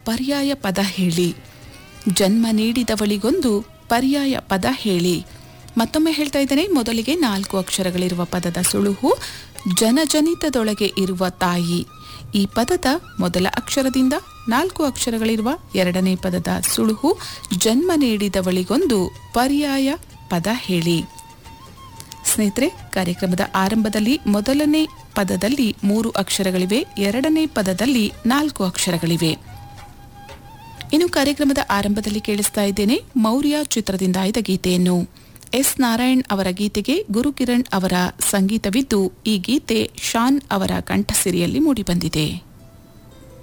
ಪರ್ಯಾಯ ಪದ ಹೇಳಿ ಜನ್ಮ ನೀಡಿದವಳಿಗೊಂದು ಪರ್ಯಾಯ ಪದ ಹೇಳಿ ಮತ್ತೊಮ್ಮೆ ಹೇಳ್ತಾ ಇದ್ದೇನೆ ಮೊದಲಿಗೆ ನಾಲ್ಕು ಅಕ್ಷರಗಳಿರುವ ಪದದ ಸುಳುಹು ಜನಜನಿತದೊಳಗೆ ಇರುವ ತಾಯಿ ಈ ಪದದ ಮೊದಲ ಅಕ್ಷರದಿಂದ ನಾಲ್ಕು ಅಕ್ಷರಗಳಿರುವ ಎರಡನೇ ಪದದ ಸುಳುಹು ಜನ್ಮ ನೀಡಿದವಳಿಗೊಂದು ಪರ್ಯಾಯ ಪದ ಹೇಳಿ ಸ್ನೇಹಿತರೆ ಕಾರ್ಯಕ್ರಮದ ಆರಂಭದಲ್ಲಿ ಮೊದಲನೇ ಪದದಲ್ಲಿ ಮೂರು ಅಕ್ಷರಗಳಿವೆ ಎರಡನೇ ಪದದಲ್ಲಿ ನಾಲ್ಕು ಅಕ್ಷರಗಳಿವೆ ಇನ್ನು ಕಾರ್ಯಕ್ರಮದ ಆರಂಭದಲ್ಲಿ ಕೇಳಿಸ್ತಾ ಇದ್ದೇನೆ ಮೌರ್ಯ ಚಿತ್ರದಿಂದ ಆಯ್ದ ಗೀತೆಯನ್ನು ಎಸ್ ನಾರಾಯಣ್ ಅವರ ಗೀತೆಗೆ ಗುರುಕಿರಣ್ ಅವರ ಸಂಗೀತವಿದ್ದು ಈ ಗೀತೆ ಶಾನ್ ಅವರ ಕಂಠಸಿರಿಯಲ್ಲಿ ಮೂಡಿಬಂದಿದೆ